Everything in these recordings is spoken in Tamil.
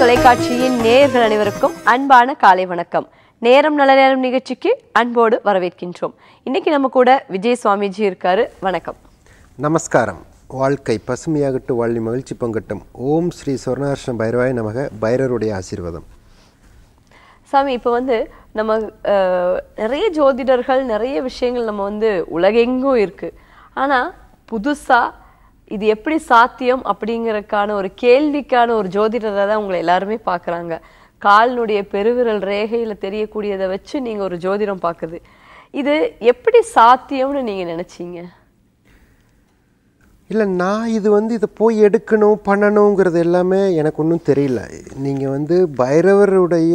தொலைக்காட்சியின் நேயர்கள் அனைவருக்கும் அன்பான காலை வணக்கம் நேரம் நல்ல நேரம் நிகழ்ச்சிக்கு அன்போடு வரவேற்கின்றோம் இன்னைக்கு நம்ம கூட விஜய் சுவாமிஜி இருக்காரு வணக்கம் நமஸ்காரம் வாழ்க்கை பசுமையாகட்டும் வாழ்வி மகிழ்ச்சி பங்கட்டும் ஓம் ஸ்ரீ சொர்ணார்ஷன பைரவாய நமக பைரவருடைய ஆசீர்வாதம் சாமி இப்போ வந்து நம்ம அஹ், நிறைய ஜோதிடர்கள் நிறைய விஷயங்கள் நம்ம வந்து உலகெங்கும் இருக்கு ஆனா புதுசா இது எப்படி சாத்தியம் அப்படிங்கறதுக்கான ஒரு கேள்விக்கான ஒரு ஜோதிடரை தான் உங்களை எல்லாருமே பார்க்கறாங்க காலினுடைய பெருவிரல் ரேகையில தெரியக்கூடியதை வச்சு நீங்க ஒரு ஜோதிடம் பார்க்குது இது எப்படி சாத்தியம்னு நீங்க நினைச்சீங்க இல்லை நான் இது வந்து இதை போய் எடுக்கணும் பண்ணணுங்கிறது எல்லாமே எனக்கு ஒன்றும் தெரியல நீங்கள் வந்து பைரவருடைய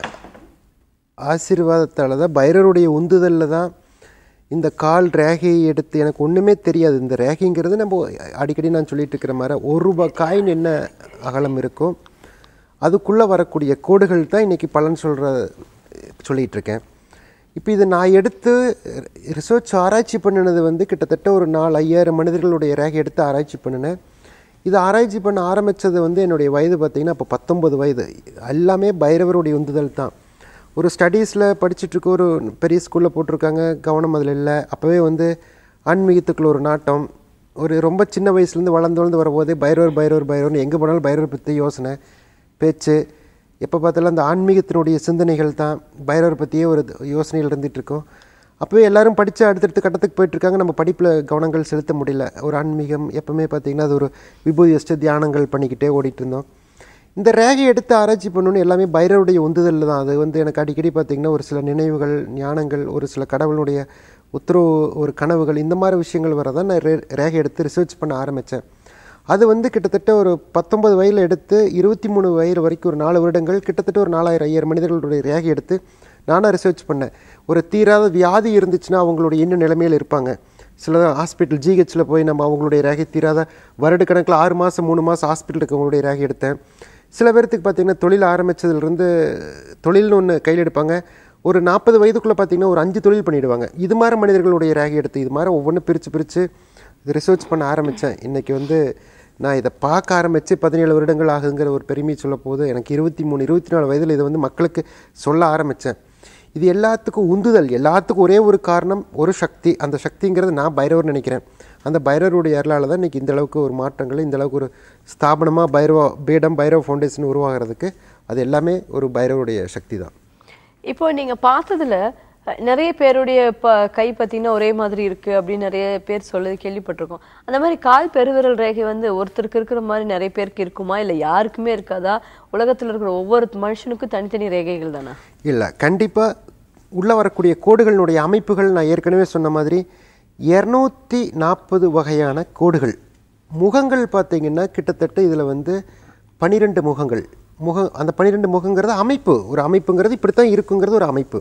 ஆசீர்வாதத்தால் தான் பைரவருடைய உந்துதலில் தான் இந்த கால் ரேகையை எடுத்து எனக்கு ஒன்றுமே தெரியாது இந்த ரேகைங்கிறது நம்ம அடிக்கடி நான் சொல்லிட்டு இருக்கிற மாதிரி ஒரு ரூபாய் காயின் என்ன அகலம் இருக்கோ அதுக்குள்ளே வரக்கூடிய கோடுகள் தான் இன்றைக்கி பலன் சொல்கிற சொல்லிகிட்டு இருக்கேன் இப்போ இது நான் எடுத்து ரிசர்ச் ஆராய்ச்சி பண்ணினது வந்து கிட்டத்தட்ட ஒரு நாலு ஐயாயிரம் மனிதர்களுடைய ரேகை எடுத்து ஆராய்ச்சி பண்ணினேன் இது ஆராய்ச்சி பண்ண ஆரம்பித்தது வந்து என்னுடைய வயது பார்த்திங்கன்னா இப்போ பத்தொம்பது வயது எல்லாமே பைரவருடைய உந்துதல் தான் ஒரு ஸ்டடீஸில் படிச்சுட்ருக்க ஒரு பெரிய ஸ்கூலில் போட்டிருக்காங்க கவனம் அதில் இல்லை அப்போவே வந்து ஆன்மீகத்துக்குள்ள ஒரு நாட்டம் ஒரு ரொம்ப சின்ன வயசுலேருந்து வளர்ந்து வளர்ந்து வரும்போது பைரவர் பைரவர் பைரவர்னு எங்கே போனாலும் பைரவர் பற்றி யோசனை பேச்சு எப்போ பார்த்தாலும் அந்த ஆன்மீகத்தினுடைய சிந்தனைகள் தான் பைரவர் பற்றியே ஒரு யோசனைகள் இருந்துகிட்டு இருக்கும் அப்போவே எல்லாரும் படித்து அடுத்தடுத்த கட்டத்துக்கு போயிட்டுருக்காங்க நம்ம படிப்பில் கவனங்கள் செலுத்த முடியல ஒரு ஆன்மீகம் எப்பவுமே பார்த்திங்கன்னா அது ஒரு விபூதி வச்சுட்டு தியானங்கள் பண்ணிக்கிட்டே ஓடிட்டு இருந்தோம் இந்த ரேகை எடுத்து ஆராய்ச்சி பண்ணணும்னு எல்லாமே பைரவருடைய உந்துதலில் தான் அது வந்து எனக்கு அடிக்கடி பார்த்திங்கன்னா ஒரு சில நினைவுகள் ஞானங்கள் ஒரு சில கடவுளுடைய உத்தரவு ஒரு கனவுகள் இந்த மாதிரி விஷயங்கள் வரதான் நான் ரே- ரேகை எடுத்து ரிசர்ச் பண்ண ஆரம்பித்தேன் அது வந்து கிட்டத்தட்ட ஒரு பத்தொன்பது வயதில் எடுத்து இருபத்தி மூணு வயது வரைக்கும் ஒரு நாலு வருடங்கள் கிட்டத்தட்ட ஒரு நாலாயிரம் ஐயாயிரம் மனிதர்களுடைய ரேகை எடுத்து நானாக ரிசர்ச் பண்ணேன் ஒரு தீராத வியாதி இருந்துச்சுன்னா அவங்களுடைய என்ன நிலைமையில் இருப்பாங்க சில ஹாஸ்பிட்டல் ஜிஹெச்சில் போய் நம்ம அவங்களுடைய ரேகை தீராத வருடக்கணக்கில் ஆறு மாதம் மூணு மாதம் ஹாஸ்பிட்டலுக்கு அவங்களுடைய ரேகை எடுத்தேன் சில பேர்த்துக்கு பார்த்திங்கன்னா தொழில் ஆரம்பித்ததுலேருந்து தொழில்னு ஒன்று கையில் எடுப்பாங்க ஒரு நாற்பது வயதுக்குள்ளே பார்த்திங்கன்னா ஒரு அஞ்சு தொழில் பண்ணிடுவாங்க இது மாதிரி மனிதர்களுடைய ரேகை எடுத்து இது மாதிரி ஒவ்வொன்றும் பிரித்து பிரித்து ரிசர்ச் பண்ண ஆரம்பித்தேன் இன்றைக்கி வந்து நான் இதை பார்க்க ஆரம்பித்து பதினேழு வருடங்கள் ஆகுங்கிற ஒரு பெருமையை சொல்ல போது எனக்கு இருபத்தி மூணு இருபத்தி நாலு வயதில் இதை வந்து மக்களுக்கு சொல்ல ஆரம்பித்தேன் இது எல்லாத்துக்கும் உந்துதல் எல்லாத்துக்கும் ஒரே ஒரு காரணம் ஒரு சக்தி அந்த சக்திங்கிறது நான் பைரவர் நினைக்கிறேன் அந்த பைரவருடைய அருளால் தான் இன்றைக்கி இந்த அளவுக்கு ஒரு மாற்றங்கள் இந்த அளவுக்கு ஒரு ஸ்தாபனமாக பைரவ பீடம் பைரவ ஃபவுண்டேஷன் உருவாகிறதுக்கு அது எல்லாமே ஒரு பைரவருடைய சக்தி தான் இப்போ நீங்க பார்த்ததுல அஹ், நிறைய பேருடைய ப கை பார்த்தீங்கன்னா ஒரே மாதிரி இருக்கு அப்படின்னு நிறைய பேர் சொல்லுது கேள்விப்பட்டிருக்கோம் அந்த மாதிரி கால் பெருவிரல் ரேகை வந்து ஒருத்தருக்கு இருக்கிற மாதிரி நிறைய பேருக்கு இருக்குமா இல்லை யாருக்குமே இருக்காதா உலகத்துல இருக்கிற ஒவ்வொரு மனுஷனுக்கும் தனித்தனி ரேகைகள் தானா இல்லை கண்டிப்பாக உள்ளே வரக்கூடிய கோடுகளினுடைய அமைப்புகள் நான் ஏற்கனவே சொன்ன மாதிரி இரநூத்தி நாற்பது வகையான கோடுகள் முகங்கள் பார்த்தீங்கன்னா கிட்டத்தட்ட இதில் வந்து பனிரெண்டு முகங்கள் முகம் அந்த பன்னிரெண்டு முகங்கிறது அமைப்பு ஒரு அமைப்புங்கிறது இப்படி தான் இருக்குங்கிறது ஒரு அமைப்பு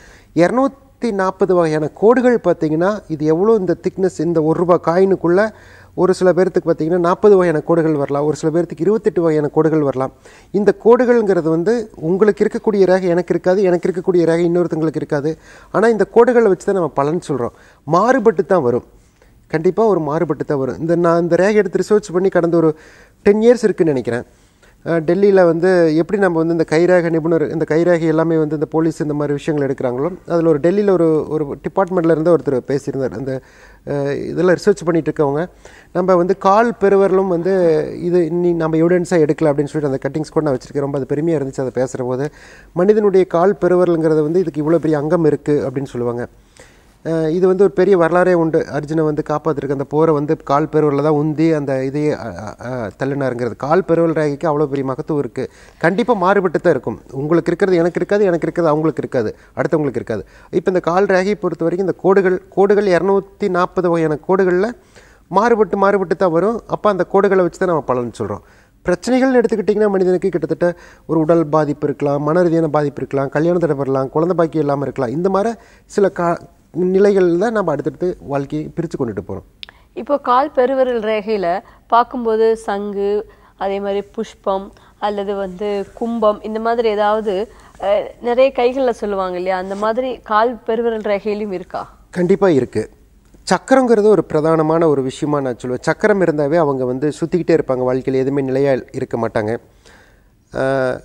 இரநூத்தி நாற்பது வகையான கோடுகள் பார்த்தீங்கன்னா இது எவ்வளோ இந்த திக்னஸ் இந்த ஒரு ரூபாய் காயினுக்குள்ளே ஒரு சில பேர்த்துக்கு பார்த்தீங்கன்னா நாற்பது வகையான கோடுகள் வரலாம் ஒரு சில பேர்த்துக்கு இருபத்தெட்டு வகையான கோடுகள் வரலாம் இந்த கோடுகள்ங்கிறது வந்து உங்களுக்கு இருக்கக்கூடிய ரேகை எனக்கு இருக்காது எனக்கு இருக்கக்கூடிய ரேகை இன்னொருத்தங்களுக்கு இருக்காது ஆனால் இந்த கோடுகளை வச்சு தான் நம்ம பலன் சொல்கிறோம் மாறுபட்டு தான் வரும் கண்டிப்பாக ஒரு மாறுபட்டு தான் வரும் இந்த நான் இந்த ரேகை எடுத்து ரிசர்ச் பண்ணி கடந்த ஒரு டென் இயர்ஸ் இருக்குன்னு நினைக்கிறேன் டெல்லியில் வந்து எப்படி நம்ம வந்து இந்த கைரேகை நிபுணர் இந்த கைரேகை எல்லாமே வந்து இந்த போலீஸ் இந்த மாதிரி விஷயங்கள் எடுக்கிறாங்களோ அதில் ஒரு டெல்லியில் ஒரு ஒரு டிபார்ட்மெண்ட்டில் இருந்து ஒருத்தர் பேசியிருந்தார் அந்த அஹ், இதெல்லாம் ரிசர்ச் பண்ணிட்டு இருக்கவங்க நம்ம வந்து கால் பெருவரலும் வந்து இது இன்னி நம்ம எவிடன்ஸாக எடுக்கல அப்படின்னு சொல்லிட்டு அந்த கட்டிங்ஸ் கூட நான் வச்சிருக்கேன் ரொம்ப அது பெருமையாக இருந்துச்சு அதை பேசுகிற போது மனிதனுடைய கால் பெருவரலுங்கிறது வந்து இதுக்கு இவ்வளோ பெரிய அங்கம் இருக்குது அப்படின்னு சொல்லுவாங்க அஹ் இது வந்து ஒரு பெரிய வரலாறே உண்டு அர்ஜுனை வந்து காப்பாற்றிருக்கு அந்த போரை வந்து கால் பெருவரில் தான் உந்தி அந்த இதையே அ, அ, அ, தள்ளினாருங்கிறது கால் பெருவல் ரேகைக்கு அவ்வளோ பெரிய மகத்துவம் இருக்குது கண்டிப்பாக மாறுபட்டு தான் இருக்கும் உங்களுக்கு இருக்கிறது எனக்கு இருக்காது எனக்கு இருக்கிறது அவங்களுக்கு இருக்காது அடுத்தவங்களுக்கு இருக்காது இப்போ இந்த கால் ரேகையை பொறுத்த வரைக்கும் இந்த கோடுகள் கோடுகள் இரநூத்தி நாற்பது வகையான கோடுகளில் மாறுபட்டு மாறுபட்டு தான் வரும் அப்போ அந்த கோடுகளை வச்சு தான் நம்ம பலன் சொல்கிறோம் பிரச்சனைகள்னு எடுத்துக்கிட்டிங்கன்னா மனிதனுக்கு கிட்டத்தட்ட ஒரு உடல் பாதிப்பு இருக்கலாம் மன ரீதியான பாதிப்பு இருக்கலாம் கல்யாண தடை வரலாம் குழந்தை பாக்கியம் இல்லாமல் இருக்கலாம் இந்த மாதிரி சில கா நிலைகளில் தான் நம்ம அடுத்தடுத்து வாழ்க்கையை பிரித்து கொண்டுட்டு போகிறோம் இப்போ கால் பெருவிரல் ரேகையில பார்க்கும்போது சங்கு அதே மாதிரி புஷ்பம் அல்லது வந்து கும்பம் இந்த மாதிரி ஏதாவது அஹ், நிறைய கைகள்ல சொல்லுவாங்க இல்லையா அந்த மாதிரி கால் பெருவிரல் ரேகையிலும் இருக்கா கண்டிப்பாக இருக்குது சக்கரங்கிறது ஒரு பிரதானமான ஒரு விஷயமா நான் சொல்லுவேன் சக்கரம் இருந்தாவே அவங்க வந்து சுற்றிக்கிட்டே இருப்பாங்க வாழ்க்கையில் எதுவுமே நிலையாக இருக்க மாட்டாங்க அஹ்,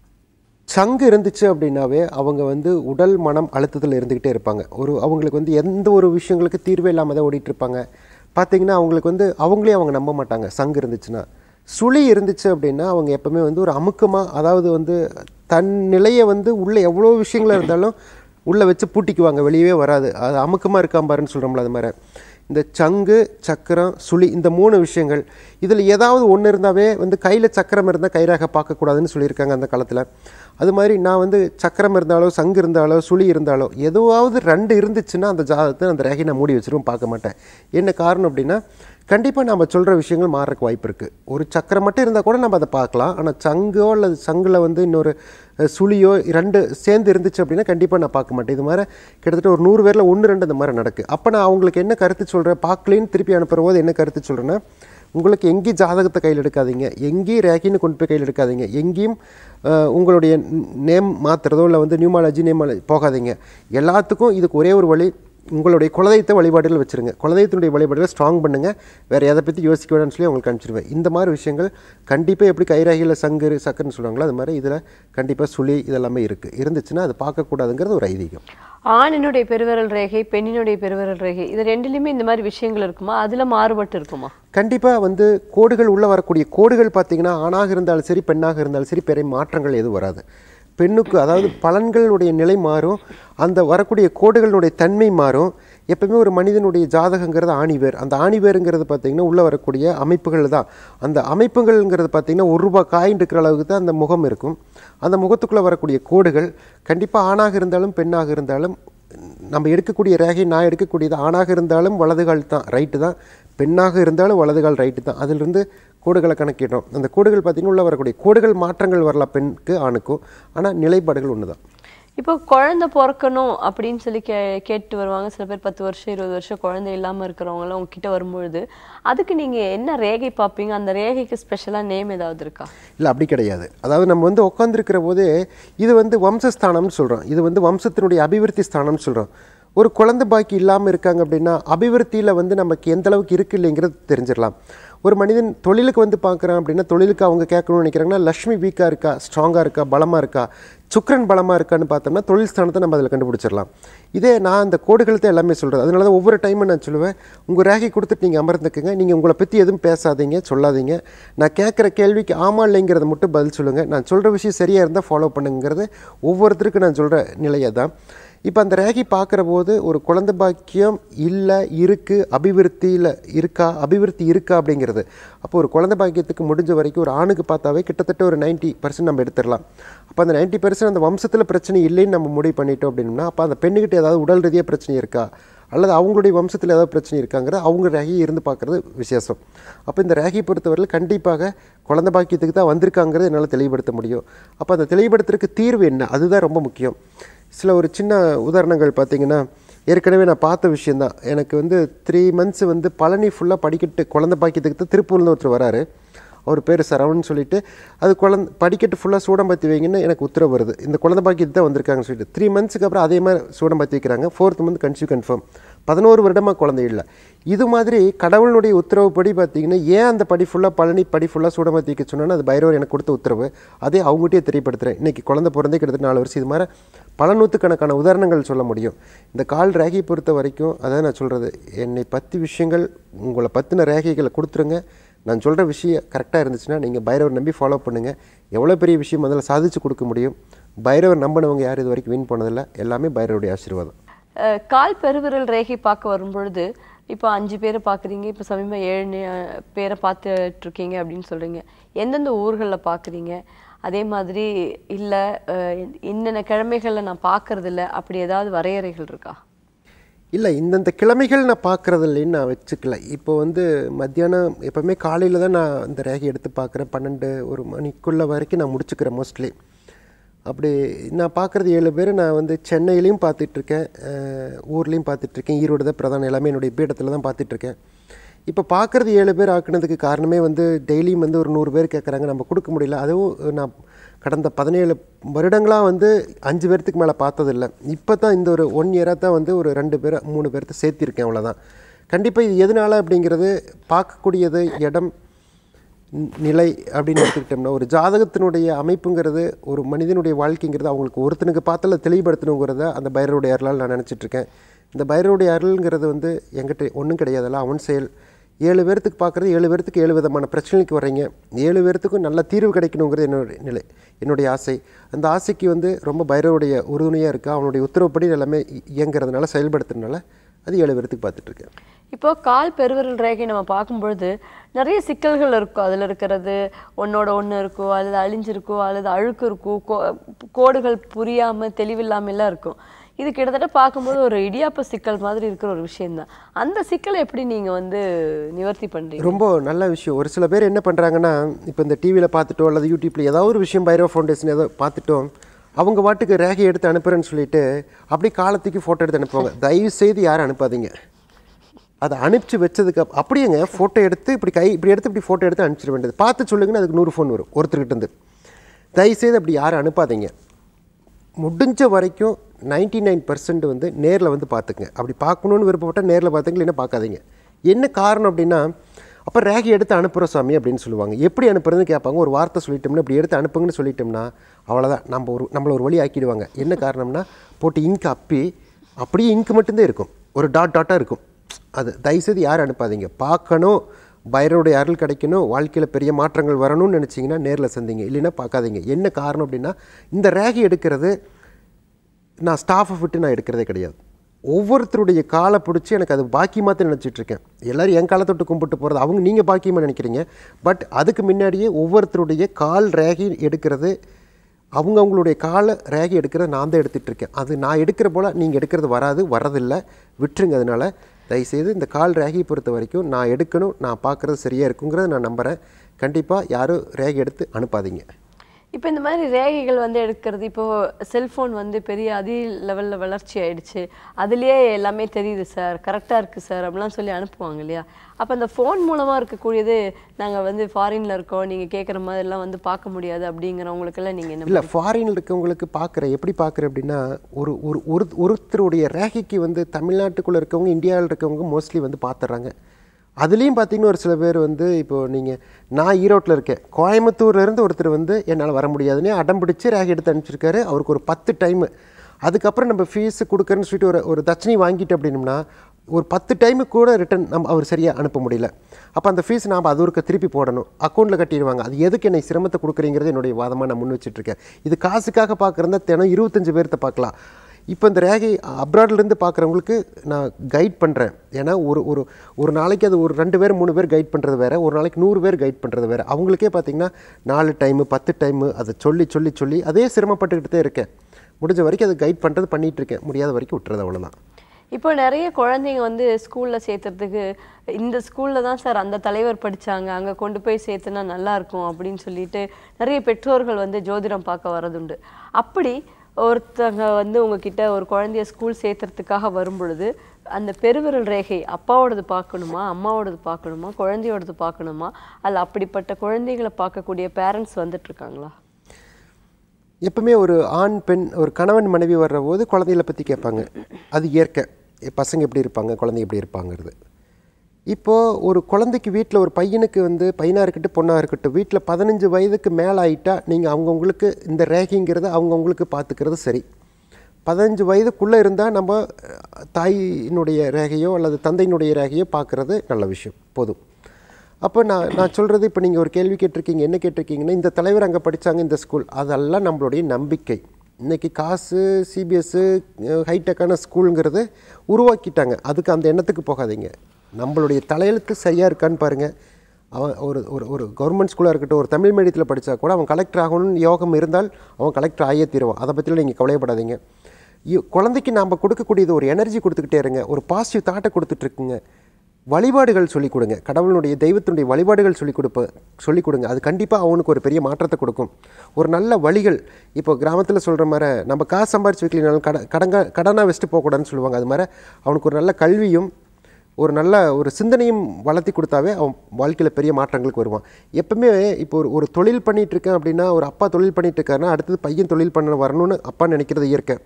சங்கு இருந்துச்சு அப்படின்னாவே அவங்க வந்து உடல் மனம் அழுத்தத்தில் இருந்துக்கிட்டே இருப்பாங்க ஒரு அவங்களுக்கு வந்து எந்த ஒரு விஷயங்களுக்கு தீர்வே இல்லாமல் தான் ஓடிட்டு இருப்பாங்க பார்த்தீங்கன்னா அவங்களுக்கு வந்து அவங்களே அவங்க நம்ப மாட்டாங்க சங்கு இருந்துச்சுன்னா சுழி இருந்துச்சு அப்படின்னா அவங்க எப்பவுமே வந்து ஒரு அமுக்கமாக அதாவது வந்து தன் நிலையை வந்து உள்ள எவ்வளோ விஷயங்கள் இருந்தாலும் உள்ளே வச்சு பூட்டிக்குவாங்க வெளியவே வராது அது அமுக்கமாக இருக்காம பாருன்னு சொல்கிறோம்ல அது மாதிரி இந்த சங்கு சக்கரம் சுழி இந்த மூணு விஷயங்கள் இதில் ஏதாவது ஒன்று இருந்தாவே வந்து கையில் சக்கரம் இருந்தால் கைராக பார்க்கக்கூடாதுன்னு சொல்லியிருக்காங்க அந்த காலத்தில் அது மாதிரி நான் வந்து சக்கரம் இருந்தாலோ சங்கு இருந்தாலோ சுழி இருந்தாலோ எதுவாவது ரெண்டு இருந்துச்சுன்னா அந்த ஜாதகத்தை அந்த ரேகை நான் மூடி வச்சிருவோம் பார்க்க மாட்டேன் என்ன காரணம் அப்படின்னா கண்டிப்பாக நம்ம சொல்கிற விஷயங்கள் மாறக்கு வாய்ப்பு இருக்குது ஒரு சக்கரம் மட்டும் இருந்தால் கூட நம்ம அதை பார்க்கலாம் ஆனால் சங்கோ அல்லது சங்கில் வந்து இன்னொரு அஹ், சுழியோ ரெண்டு சேர்ந்து இருந்துச்சு அப்படின்னா கண்டிப்பாக நான் பார்க்க மாட்டேன் இது மாதிரி கிட்டத்தட்ட ஒரு நூறு பேரில் ஒன்று ரெண்டு இந்த மாதிரி நடக்கு அப்போ நான் அவங்களுக்கு என்ன கருத்து சொல்கிறேன் பார்க்கலேன்னு திருப்பி அனுப்புகிற போது என்ன கருத்து சொல்கிறேன்னா உங்களுக்கு எங்கேயும் ஜாதகத்தை கையில் எடுக்காதீங்க எங்கேயும் ரேகின்னு கொண்டு போய் கையில் எடுக்காதீங்க எங்கேயும் அஹ், உங்களுடைய நேம் மாற்றுறதோ இல்லை வந்து நியூமாலஜி நேமாலஜி போகாதீங்க எல்லாத்துக்கும் இதுக்கு ஒரே ஒரு வழி உங்களுடைய குலதெய்வத்தை வழிபாடுகள் வச்சுருங்க குலதெய்வத்தினுடைய வழிபாடுகளை ஸ்ட்ராங் பண்ணுங்கள் வேறு எதை பற்றி யோசிக்க வேண்டாம்னு சொல்லி உங்களுக்கு அனுப்பிச்சிருவேன் இந்த மாதிரி விஷயங்கள் கண்டிப்பாக எப்படி கைராகியில் சங்கரு சக்கர்னு சொல்கிறாங்களோ அது மாதிரி இதில் கண்டிப்பாக சுழி இதெல்லாமே இருக்குது இருந்துச்சுன்னா அது பார்க்கக்கூடாதுங்கிறது ஒரு ஐதீகம் ஆணினுடைய பெருவிரல் ரேகை பெண்ணினுடைய பெருவிரல் ரேகை இது ரெண்டுலயுமே இந்த மாதிரி விஷயங்கள் இருக்குமா அதுல மாறுபட்டு இருக்குமா கண்டிப்பாக வந்து கோடுகள் உள்ளே வரக்கூடிய கோடுகள் பார்த்தீங்கன்னா ஆணாக இருந்தாலும் சரி பெண்ணாக இருந்தாலும் சரி பெரிய மாற்றங்கள் எதுவும் வராது பெண்ணுக்கு அதாவது பலன்களுடைய நிலை மாறும் அந்த வரக்கூடிய கோடுகளுடைய தன்மை மாறும் எப்பவுமே ஒரு மனிதனுடைய ஜாதகங்கிறது ஆணிவேர் அந்த ஆணிவேருங்கிறது பார்த்தீங்கன்னா உள்ளே வரக்கூடிய அமைப்புகள் தான் அந்த அமைப்புகள்ங்கிறது பார்த்தீங்கன்னா ஒரு ரூபாய் காயின் இருக்கிற அளவுக்கு தான் அந்த முகம் இருக்கும் அந்த முகத்துக்குள்ளே வரக்கூடிய கோடுகள் கண்டிப்பாக ஆணாக இருந்தாலும் பெண்ணாக இருந்தாலும் நம்ம எடுக்கக்கூடிய ரேகை நான் எடுக்கக்கூடியது ஆணாக இருந்தாலும் வலதுகால் தான் ரைட்டு தான் பெண்ணாக இருந்தாலும் வலதுகால் ரைட்டு தான் அதிலிருந்து கோடுகளை கணக்கிடுறோம் அந்த கோடுகள் பார்த்தீங்கன்னா உள்ள வரக்கூடிய கோடுகள் மாற்றங்கள் வரலாம் பெண்ணுக்கு ஆணுக்கும் ஆனால் நிலைப்பாடுகள் ஒன்று தான் இப்போ குழந்தை பிறக்கணும் அப்படின்னு சொல்லி கே கேட்டு வருவாங்க சில பேர் பத்து வருஷம் இருபது வருஷம் குழந்தை இல்லாம இருக்கிறவங்க எல்லாம் உங்ககிட்ட வரும்பொழுது அதுக்கு நீங்க என்ன ரேகை பார்ப்பீங்க அந்த ரேகைக்கு ஸ்பெஷலா நேம் ஏதாவது இருக்கா இல்லை அப்படி கிடையாது அதாவது நம்ம வந்து உட்காந்துருக்கிற போதே இது வந்து வம்சஸ்தானம்னு சொல்கிறோம் இது வந்து வம்சத்தினுடைய அபிவிருத்தி ஸ்தானம்னு சொல்கிறோம் ஒரு குழந்தை பாக்கி இல்லாமல் இருக்காங்க அப்படின்னா அபிவிருத்தியில் வந்து நமக்கு எந்த அளவுக்கு இருக்கு இல்லைங்கிறது தெரிஞ்சிடலாம் ஒரு மனிதன் தொழிலுக்கு வந்து பார்க்குறான் அப்படின்னா தொழிலுக்கு அவங்க கேட்கணும்னு நினைக்கிறாங்கன்னா லக்ஷ்மி வீக்காக இருக்கா ஸ்ட்ராங்காக இருக்கா பலமாக இருக்கா சுக்ரன் பலமாக இருக்கான்னு பார்த்தோம்னா தொழில் ஸ்தானத்தை நம்ம அதில் கண்டுபிடிச்சிடலாம் இதே நான் அந்த கோடுகளத்தை எல்லாமே சொல்கிறது அதனால தான் ஒவ்வொரு டைமும் நான் சொல்லுவேன் உங்கள் ரேகை கொடுத்துட்டு நீங்கள் அமர்ந்துக்குங்க நீங்கள் உங்களை பற்றி எதுவும் பேசாதீங்க சொல்லாதீங்க நான் கேட்குற கேள்விக்கு ஆமா இல்லைங்கிறத மட்டும் பதில் சொல்லுங்கள் நான் சொல்கிற விஷயம் சரியாக இருந்தால் ஃபாலோ பண்ணுங்கிறது ஒவ்வொருத்தருக்கும் நான் சொல்கிற நிலையை தான் இப்போ அந்த ரேகை பார்க்குற போது ஒரு குழந்தை பாக்கியம் இல்லை இருக்குது அபிவிருத்தியில் இருக்கா அபிவிருத்தி இருக்கா அப்படிங்கிறது அப்போ ஒரு குழந்தை பாக்கியத்துக்கு முடிஞ்ச வரைக்கும் ஒரு ஆணுக்கு பார்த்தாவே கிட்டத்தட்ட ஒரு 90% பர்சன்ட் நம்ம எடுத்துடலாம் அப்போ அந்த 90% பர்சன்ட் அந்த வம்சத்தில் பிரச்சனை இல்லைன்னு நம்ம முடிவு பண்ணிட்டோம் அப்படின்னா அப்போ அந்த பெண்ணுக்கிட்ட ஏதாவது உடல் ரீதியாக பிரச்சனை இருக்கா அல்லது அவங்களுடைய வம்சத்தில் ஏதாவது பிரச்சனை இருக்காங்கிற அவங்க ரேகையை இருந்து பார்க்குறது விசேஷம் அப்போ இந்த ரேகையை பொறுத்தவரையில் கண்டிப்பாக குழந்தை பாக்கியத்துக்கு தான் வந்திருக்காங்கிறது என்னால் தெளிவுபடுத்த முடியும் அப்போ அந்த தெளிவுபடுத்துறதுக்கு தீர்வு என்ன அதுதான் ரொம்ப முக்கியம் சில ஒரு சின்ன உதாரணங்கள் பார்த்தீங்கன்னா ஏற்கனவே நான் பார்த்த விஷயந்தான் எனக்கு வந்து த்ரீ மந்த்ஸ் வந்து பழனி ஃபுல்லாக படிக்கட்டு குழந்தை பாக்கியத்துக்கு தான் திருப்பூர்லேருந்து ஒருத்தர் வராரு அவர் பேர் சரவணன் சொல்லிட்டு அது குழந்தை படிக்கட்டு ஃபுல்லாக சூடம்பத்தி வைங்கன்னு எனக்கு உத்தரவு வருது இந்த குழந்தை பாக்கியத்து தான் வந்திருக்காங்கன்னு சொல்லிட்டு த்ரீ மந்த்ஸ்க்கு அப்புறம் அதே மாதிரி சூடம்பத்தி வைக்கிறாங்க ஃபோர்த் மந்த் கன்சியூ கன்ஃபார்ம் பதினோரு வருடமாக குழந்தை இல்லை இது மாதிரி கடவுளுடைய உத்தரவுப்படி பார்த்தீங்கன்னா ஏன் அந்த படி ஃபுல்லாக பழனி படி ஃபுல்லாக சூடம்பத்தி வைக்க சொன்னோன்னா அது பைரவர் எனக்கு கொடுத்த உத்தரவு அதே அவங்ககிட்டயே தெரியப்படுத்துகிறேன் இன்னைக்கு குழந்தை பிறந்தே கிட்டத்தட்ட நாலு வருஷம் இது மாதிரி பல நூற்றுக்கணக்கான உதாரணங்கள் சொல்ல முடியும் இந்த கால் ரேகை பொறுத்த வரைக்கும் அதான் நான் சொல்கிறது என்னை பற்றி விஷயங்கள் உங்களை பற்றின ரேகைகளை கொடுத்துருங்க நான் சொல்கிற விஷயம் கரெக்டாக இருந்துச்சுன்னா நீங்கள் பைரவர் நம்பி ஃபாலோ பண்ணுங்கள் எவ்வளோ பெரிய விஷயம் அதில் சாதிச்சு கொடுக்க முடியும் பைரவர் நம்பினவங்க யார் இது வரைக்கும் வின் பண்ணதில்லை எல்லாமே பைரவருடைய ஆசீர்வாதம் அஹ், கால் பெருவிரல் ரேகை பார்க்க வரும்பொழுது இப்போ அஞ்சு பேரை பார்க்குறீங்க இப்போ சமீபம் ஏழு நே- பேரை பார்த்துட்டு இருக்கீங்க அப்படின்னு சொல்றீங்க எந்தெந்த ஊர்களில் பார்க்குறீங்க அதே மாதிரி இல்லை இன்னென்ன கிழமைகளில் நான் பார்க்கறது இல்ல அப்படி ஏதாவது வரையறைகள் இருக்கா இல்லை இந்தந்த கிழமைகள் நான் பார்க்குறது இல்லைன்னு நான் வச்சுக்கல இப்போ வந்து மத்தியானம் எப்போவுமே காலையில் தான் நான் இந்த ரேகை எடுத்து பார்க்குறேன் பன்னெண்டு ஒரு மணிக்குள்ள வரைக்கும் நான் முடிச்சுக்கிறேன் மோஸ்ட்லி அப்படி நான் பார்க்குறது ஏழு பேர் நான் வந்து சென்னையிலையும் பார்த்துட்ருக்கேன் ஊர்லேயும் பார்த்துட்ருக்கேன் ஈரோடு தான் பிரதான எல்லாமே என்னுடைய பீடத்தில் தான் பார்த்துட்ருக்கேன் இப்போ பார்க்குறது ஏழு பேர் ஆக்குனதுக்கு காரணமே வந்து டெய்லியும் வந்து ஒரு நூறு பேர் கேட்குறாங்க நம்ம கொடுக்க முடியல அதுவும் நான் கடந்த பதினேழு வருடங்களாக வந்து அஞ்சு பேர்த்துக்கு மேலே பார்த்ததில்ல இப்போ தான் இந்த ஒரு ஒன் இயராக தான் வந்து ஒரு ரெண்டு பேர் மூணு பேர்த்த சேர்த்திருக்கேன் அவ்வளோதான் கண்டிப்பாக இது எதனால அப்படிங்கிறது பார்க்கக்கூடியது இடம் ந- நிலை அப்படின்னு எடுத்துக்கிட்டோம்னா ஒரு ஜாதகத்தினுடைய அமைப்புங்கிறது ஒரு மனிதனுடைய வாழ்க்கைங்கிறது அவங்களுக்கு ஒருத்தனுக்கு பார்த்தால தெளிவுபடுத்தணுங்கிறத அந்த பைரவருடைய அருளால் நான் நினச்சிட்டு இருக்கேன் இந்த பைரவருடைய அருள்ங்கிறது வந்து என்கிட்ட ஒன்றும் கிடையாதுல்ல அவன் செயல் ஏழு பேர்த்துக்கு பார்க்குறது ஏழு பேர்த்துக்கு ஏழு விதமான பிரச்சனைக்கு வர்றீங்க ஏழு பேர்த்துக்கும் நல்ல தீர்வு கிடைக்கணுங்கிறது என்னுடைய நிலை என்னுடைய ஆசை அந்த ஆசைக்கு வந்து ரொம்ப பைரவருடைய உறுதுணையாக இருக்குது அவனுடைய உத்தரவுப்படி எல்லாமே இ- இயங்குறதுனால செயல்படுத்துறதுனால அது ஏழு பேர்த்துக்கு பார்த்துட்ருக்கேன் இப்போ கால் பெருவிரல் ரேகை நம்ம பார்க்கும்பொழுது நிறைய சிக்கல்கள் இருக்கும் அதில் இருக்கிறது ஒன்னோட ஒன்று இருக்கோ அல்லது அழிஞ்சிருக்கோ அல்லது அழுக்கு இருக்கும் கோ கோடுகள் புரியாம தெளிவில்லாம எல்லாம் இருக்கும் இது கிட்டத்தட்ட பார்க்கும்போது ஒரு இடியாப்ப சிக்கல் மாதிரி இருக்கிற ஒரு விஷயம்தான் அந்த சிக்கலை எப்படி நீங்க வந்து நிவர்த்தி பண்றீங்க ரொம்ப நல்ல விஷயம் ஒரு சில பேர் என்ன பண்ணுறாங்கன்னா இப்போ இந்த டிவியில் பார்த்துட்டோ அல்லது யூடியூப்பில் ஏதாவது ஒரு விஷயம் பைரோ ஃபவுண்டேஷன் ஏதோ பார்த்துட்டோம் அவங்க வாட்டுக்கு ரேகை எடுத்து அனுப்புகிறேன்னு சொல்லிட்டு அப்படியே காலத்துக்கு ஃபோட்டோ எடுத்து அனுப்புவாங்க தயவு செய்து யாரும் அனுப்பாதீங்க அதை அனுப்பிச்சு வச்சதுக்கு அப்~ அப்படியேங்க ஃபோட்டோ எடுத்து இப்படி கை இப்படி எடுத்து இப்படி ஃபோட்டோ எடுத்து அனுப்பிச்சிட வேண்டியது பார்த்து சொல்லுங்கன்னு அதுக்கு நூறு ஃபோன் வரும் ஒருத்தர்கிட்ட இருந்து தயவுசெய்து அப்படி யாரும் அனுப்பாதீங்க முடிஞ்ச வரைக்கும் 99% நைன் பர்சன்ட் வந்து நேரில் வந்து பார்த்துக்குங்க அப்படி பார்க்கணுன்னு விருப்பப்பட்டால் நேரில் பார்த்துங்க இல்லைன்னா பார்க்காதீங்க என்ன காரணம் அப்படின்னா அப்போ ரேகை எடுத்து அனுப்புகிறோம் சாமி அப்படின்னு சொல்லுவாங்க எப்படி அனுப்புறதுன்னு கேட்பாங்க ஒரு வார்த்தை சொல்லிட்டோம்னா இப்படி எடுத்து அனுப்புங்கன்னு சொல்லிட்டோம்னா அவ்வளோதான் நம்ம ஒரு நம்மளை ஒரு வழி ஆக்கிடுவாங்க என்ன காரணம்னா போட்டு இங்க் அப்பி அப்படியே இங்க் மட்டும்தான் இருக்கும் ஒரு டாட் டாட்டாக இருக்கும் அது தயவுசெய்து யாரும் அனுப்பாதீங்க பார்க்கணும் பைரவருடைய அருள் கிடைக்கணும் வாழ்க்கையில் பெரிய மாற்றங்கள் வரணும்னு நினச்சிங்கன்னா நேரில் சந்திங்க இல்லைன்னா பார்க்காதீங்க என்ன காரணம் அப்படின்னா இந்த ரேகை எடுக்கிறது நான் ஸ்டாஃபை விட்டு நான் எடுக்கிறதே கிடையாது ஒவ்வொருத்தருடைய காலை பிடிச்சி எனக்கு அது பாக்கியமாக தான் நினச்சிட்டு இருக்கேன் எல்லாரும் என் காலை தொட்டு கும்பிட்டு போகிறது அவங்க நீங்கள் பாக்கியமாக நினைக்கிறீங்க பட் அதுக்கு முன்னாடியே ஒவ்வொருத்தருடைய கால் ரேகை எடுக்கிறது அவங்க அவங்களுடைய காலை ரேகை எடுக்கிறத நான் தான் எடுத்துகிட்டு இருக்கேன் அது நான் எடுக்கிற போல் நீங்கள் எடுக்கிறது வராது வர்றதில்லை விட்டுருங்க அதனால் தயவுசெய்து இந்த கால் ரேகையை பொறுத்த வரைக்கும் நான் எடுக்கணும் நான் பார்க்குறது சரியாக இருக்குங்கிறத நான் நம்புகிறேன் கண்டிப்பாக யாரும் ரேகை எடுத்து அனுப்பாதீங்க இப்போ இந்த மாதிரி ரேகைகள் வந்து எடுக்கிறது இப்போ செல்போன் வந்து பெரிய அதி லெவலில் வளர்ச்சி ஆயிடுச்சு அதுலேயே எல்லாமே தெரியுது சார் கரெக்டாக இருக்குது சார் அப்படிலாம் சொல்லி அனுப்புவாங்க இல்லையா அப்போ அந்த ஃபோன் மூலமாக இருக்கக்கூடியது நாங்கள் வந்து ஃபாரின்ல இருக்கோம் நீங்கள் கேட்குற மாதிரிலாம் வந்து பார்க்க முடியாது அப்படிங்கிறவங்களுக்கெல்லாம் நீங்கள் என்ன இல்லை ஃபாரினில் இருக்கவங்களுக்கு பார்க்குற எப்படி பார்க்குற அப்படின்னா ஒரு ஒரு ஒரு ஒருத்தருடைய ரேகைக்கு வந்து தமிழ்நாட்டுக்குள்ளே இருக்கவங்க இந்தியாவில் இருக்கவங்க மோஸ்ட்லி வந்து பார்த்துட்றாங்க அதுலேயும் பார்த்தீங்கன்னா ஒரு சில பேர் வந்து இப்போது நீங்கள் நான் ஈரோட்டில் இருக்கேன் கோயம்புத்தூர்ல இருந்து ஒருத்தர் வந்து என்னால் வர முடியாதுன்னு அடம் பிடிச்சி ரேகை எடுத்து அனுப்பிச்சிருக்காரு அவருக்கு ஒரு பத்து டைமு அதுக்கப்புறம் நம்ம ஃபீஸ் கொடுக்குறேன்னு சொல்லிட்டு ஒரு ஒரு தட்சணை வாங்கிட்டு அப்படின்னம்னா ஒரு பத்து டைமுக்கு கூட ரிட்டன் நம்ம அவர் சரியாக அனுப்ப முடியல அப்போ அந்த ஃபீஸ் நாம் அது ஒருக்க திருப்பி போடணும் அக்கௌண்ட்டில் கட்டிடுவாங்க அது எதுக்கு என்னை சிரமத்தை கொடுக்குறீங்கிறது என்னுடைய வாதமாக நான் முன் வச்சிட்ருக்கேன் இது காசுக்காக பார்க்குறதா தினம் இருபத்தஞ்சு பேர்த்த பார்க்கலாம் இப்போ இந்த ரேகை அப்ராட்லேருந்து பார்க்குறவங்களுக்கு நான் கைட் பண்ணுறேன் ஏன்னா ஒரு ஒரு ஒரு நாளைக்கு அது ஒரு ரெண்டு பேர் மூணு பேர் கைட் பண்ணுறது வேறு ஒரு நாளைக்கு நூறு பேர் கைட் பண்ணுறது வேறு அவங்களுக்கே பார்த்தீங்கன்னா நாலு டைமு பத்து டைமு அதை சொல்லி சொல்லி சொல்லி அதே சிரமப்பட்டுக்கிட்டு தான் இருக்கேன் முடிஞ்ச வரைக்கும் அதை கைட் பண்ணுறது பண்ணிகிட்டு இருக்கேன் முடியாத வரைக்கும் விட்டுறது அவ்வளோதான் இப்போ நிறைய குழந்தைங்க வந்து ஸ்கூல்ல சேர்த்துறதுக்கு இந்த ஸ்கூல்ல தான் சார் அந்த தலைவர் படிச்சாங்க அங்க கொண்டு போய் சேர்த்துனா நல்லா இருக்கும் அப்படின்னு சொல்லிட்டு நிறைய பெற்றோர்கள் வந்து ஜோதிடம் பார்க்க வரதுண்டு அப்படி ஒருத்தங்க வந்து உங்ககிட்ட ஒரு குழந்தைய ஸ்கூல் சேர்த்துறதுக்காக வரும் பொழுது அந்த பெருவிரல் ரேகை அப்பாவோடது பார்க்கணுமா அம்மாவோடது பார்க்கணுமா குழந்தையோடது பார்க்கணுமா அல்ல அப்படிப்பட்ட குழந்தைகளை பார்க்கக்கூடிய பேரண்ட்ஸ் வந்துட்டு இருக்காங்களா எப்பவுமே ஒரு ஆண் பெண் ஒரு கணவன் மனைவி வர்ற போது குழந்தைகளை பற்றி கேட்பாங்க அது இயற்கை எ, பசங்க எப்படி இருப்பாங்க குழந்தை எப்படி இருப்பாங்கிறது இப்போது ஒரு குழந்தைக்கு வீட்டில் ஒரு பையனுக்கு வந்து பையனாக இருக்கட்டும் பொண்ணாக இருக்கட்டும் வீட்டில் பதினஞ்சு வயதுக்கு மேலே ஆயிட்டா நீங்கள் அவங்கவுங்களுக்கு இந்த ரேகைங்கிறத அவங்கவுங்களுக்கு பார்த்துக்கிறது சரி பதினஞ்சு வயதுக்குள்ளே இருந்தால் நம்ம அஹ், தாயினுடைய ரேகையோ அல்லது தந்தையினுடைய ரேகையோ பார்க்குறது நல்ல விஷயம் போதும் அப்போ நான் நான் சொல்கிறது இப்போ நீங்கள் ஒரு கேள்வி கேட்டிருக்கீங்க என்ன கேட்டிருக்கீங்கன்னா இந்த தலைவர் அங்கே படிச்சாங்க இந்த ஸ்கூல் அதெல்லாம் நம்மளுடைய நம்பிக்கை இன்றைக்கி காசு சிபிஎஸ்ஸு ஹைடெக்கான ஸ்கூலுங்கிறது உருவாக்கிட்டாங்க அதுக்கு அந்த எண்ணத்துக்கு போகாதீங்க நம்மளுடைய தலையெழுத்து சரியாக இருக்கான்னு பாருங்கள் அவன் ஒரு ஒரு ஒரு கவர்மெண்ட் ஸ்கூலாக இருக்கட்டும் ஒரு தமிழ் மீடியத்தில் படித்தா கூட அவன் கலெக்டர் ஆகணும்னு யோகம் இருந்தால் அவன் கலெக்டர் ஆகியே தீருவான் அதை பற்றிலாம் நீங்கள் கவலைப்படாதீங்க இ- குழந்தைக்கு நாம் கொடுக்கக்கூடியது ஒரு எனர்ஜி கொடுத்துக்கிட்டே இருங்க ஒரு பாசிட்டிவ் தாட்டை கொடுத்துட்ருக்குங்க வழிபாடுகள் சொல்லிக் கொடுங்க கடவுளுடைய தெய்வத்தினுடைய வழிபாடுகள் சொல்லிக் கொடுப்ப சொல்லிக் கொடுங்க அது கண்டிப்பாக அவனுக்கு ஒரு பெரிய மாற்றத்தை கொடுக்கும் ஒரு நல்ல வழிகள் இப்போ கிராமத்தில் சொல்கிற மாதிரி நம்ம காசு சம்பாரிச்சு வைக்கலனாலும் கட கடங்க கடனாக வச்சுட்டு போகக்கூடாதுன்னு சொல்லுவாங்க அது மாதிரி அவனுக்கு ஒரு நல்ல கல்வியும் ஒரு நல்ல ஒரு சிந்தனையும் வளர்த்தி கொடுத்தாவே அவன் வாழ்க்கையில் பெரிய மாற்றங்களுக்கு வருவான் எப்பவுமே இப்போ ஒரு ஒரு தொழில் பண்ணிட்டு இருக்கேன் அப்படின்னா ஒரு அப்பா தொழில் பண்ணிட்டு இருக்காருன்னா அடுத்தது பையன் தொழில் பண்ண வரணும்னு அப்பா நினைக்கிறது இயற்கை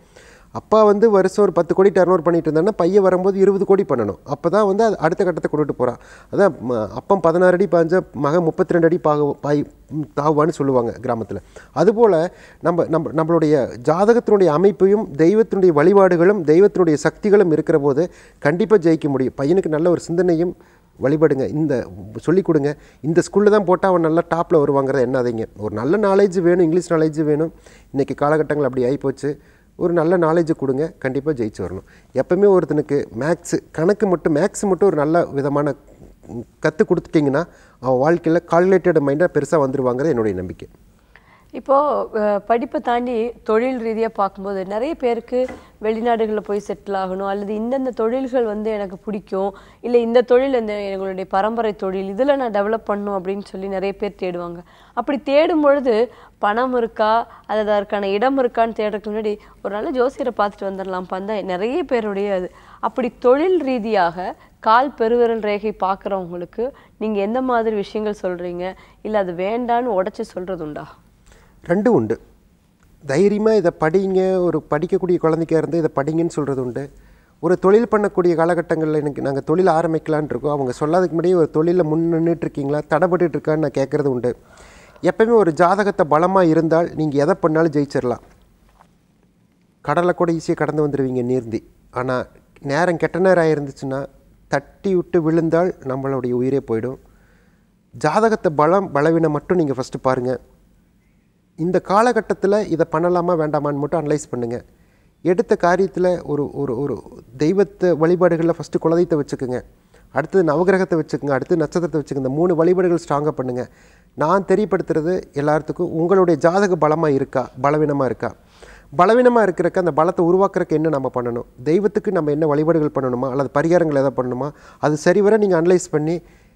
அப்பா வந்து வருஷம் ஒரு பத்து கோடி டர்ன் ஓவர் பண்ணிட்டு இருந்தாங்கன்னா பையன் வரும்போது இருபது கோடி பண்ணணும் அப்போ தான் வந்து அது அடுத்த கட்டத்தை கொண்டுட்டு போகிறான் அதான் ம- அப்பம் பதினாறு அடி பாஞ்ச மகன் முப்பத்தி ரெண்டு அடி பாக பாய் ம், தாவுவான்னு சொல்லுவாங்க கிராமத்தில் அதுபோல் நம்ம நம்ம நம்மளுடைய ஜாதகத்தினுடைய அமைப்பையும் தெய்வத்தினுடைய வழிபாடுகளும் தெய்வத்தினுடைய சக்திகளும் இருக்கிற போது கண்டிப்பாக ஜெயிக்க முடியும் பையனுக்கு நல்ல ஒரு சிந்தனையும் வழிபடுங்க இந்த சொல்லிக் கொடுங்க இந்த ஸ்கூலில் தான் போட்டால் அவன் நல்லா டாப்பில் வருவாங்கிறத எண்ணாதீங்க ஒரு நல்ல நாலேஜ் வேணும் இங்கிலீஷ் நாலேஜ் வேணும் இன்றைக்கி காலகட்டங்கள் அப்படி ஆகிப்போச்சு ஒரு நல்ல நாலேஜ் கொடுங்க கண்டிப்பாக ஜெயிச்சு வரணும் எப்பவுமே ஒருத்தனுக்கு மேக்ஸு கணக்கு மட்டும் மேக்ஸ் மட்டும் ஒரு நல்ல விதமான கற்றுக் கொடுத்துட்டிங்கன்னா அவன் வாழ்க்கையில் கால்குலேட்டட் மைண்டாக பெருசாக வந்துருவாங்கிறது என்னுடைய நம்பிக்கை இப்போ அஹ், படிப்பை தாண்டி தொழில் ரீதியா பார்க்கும்போது நிறைய பேருக்கு வெளிநாடுகளில் போய் செட்டில் ஆகணும் அல்லது இந்தந்த தொழில்கள் வந்து எனக்கு பிடிக்கும் இல்லை இந்த தொழில் இந்த எங்களுடைய பரம்பரை தொழில் இதில் நான் டெவலப் பண்ணணும் அப்படின்னு சொல்லி நிறைய பேர் தேடுவாங்க அப்படி தேடும் பொழுது பணம் இருக்கா அல்லது அதற்கான இடம் இருக்கான்னு தேடுறதுக்கு முன்னாடி ஒரு நல்ல ஜோசியரை பார்த்துட்டு வந்துடலாம் தான் நிறைய பேருடைய அது அப்படி தொழில் ரீதியாக கால் பெருவிரல் ரேகை பார்க்குறவங்களுக்கு நீங்கள் எந்த மாதிரி விஷயங்கள் சொல்கிறீங்க இல்லை அது வேண்டான்னு உடச்சி சொல்கிறது உண்டா ரெண்டும் உண்டு தைரியமாக இதை படிங்க ஒரு படிக்கக்கூடிய குழந்தைக்கா இருந்து இதை படிங்கன்னு சொல்கிறது உண்டு ஒரு தொழில் பண்ணக்கூடிய காலகட்டங்களில் எனக்கு நாங்கள் தொழில் ஆரம்பிக்கலான்னு இருக்கோம் அவங்க சொல்லாததுக்கு முன்னாடியே ஒரு தொழிலில் முன் நின்றுட்டு இருக்கீங்களா தடைப்பட்டுட்டு இருக்கான்னு நான் கேட்குறது உண்டு எப்பவுமே ஒரு ஜாதகத்தை பலமாக இருந்தால் நீங்கள் எதை பண்ணாலும் ஜெயிச்சிடலாம் கடலை கூட ஈஸியாக கடந்து வந்துடுவீங்க நீர்ந்தி ஆனால் நேரம் கெட்ட நேரம் ஆயிருந்துச்சுன்னா தட்டி விட்டு விழுந்தால் நம்மளுடைய உயிரே போயிடும் ஜாதகத்தை பலம் பலவீனம் மட்டும் நீங்கள் ஃபஸ்ட்டு பாருங்கள் இந்த காலகட்டத்தில் இதை பண்ணலாமா வேண்டாமான்னு மட்டும் அனலைஸ் பண்ணுங்கள் எடுத்த காரியத்தில் ஒரு ஒரு ஒரு தெய்வத்தை வழிபாடுகளில் ஃபஸ்ட்டு குலதெய்வத்தை வச்சுக்கோங்க அடுத்தது நவகிரகத்தை வச்சுக்கோங்க அடுத்து நட்சத்திரத்தை வச்சுக்கோங்க இந்த மூணு வழிபாடுகள் ஸ்ட்ராங்காக பண்ணுங்கள் நான் தெரியப்படுத்துறது எல்லாத்துக்கும் உங்களுடைய ஜாதக பலமாக இருக்கா பலவீனமாக இருக்கா பலவீனமாக இருக்கிறக்க அந்த பலத்தை உருவாக்குறதுக்கு என்ன நம்ம பண்ணணும் தெய்வத்துக்கு நம்ம என்ன வழிபாடுகள் பண்ணணுமா அல்லது பரிகாரங்கள் எதை பண்ணணுமா அது சரிவர நீங்கள் அனலைஸ் பண்ணி